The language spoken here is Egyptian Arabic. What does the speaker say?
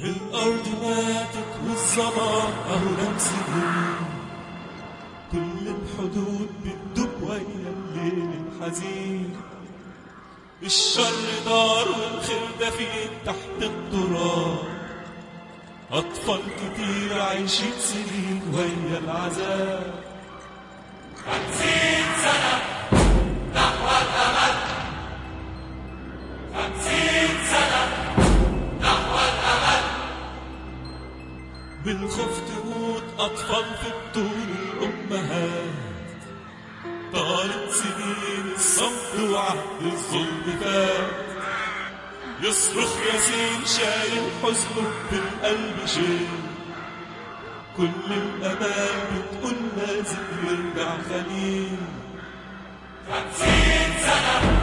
الأرض ماتت والظما أهو لمسهم كل الحدود بتدب ويا الليل الحزين الشر دار والخير دفين تحت التراب أطفال كتير عايشين سنين ويا العذاب خمسين سنة نحو الأمل خمسين سنة نحو الأمل بالخوف تموت أطفال في بطون الأمهات طالت سنين الصمت وعهد الظلم فات يصرخ ياسين شايل حزنه في القلب شيء كل الأمان بتقول لازم يرجع خليل خمسين سنة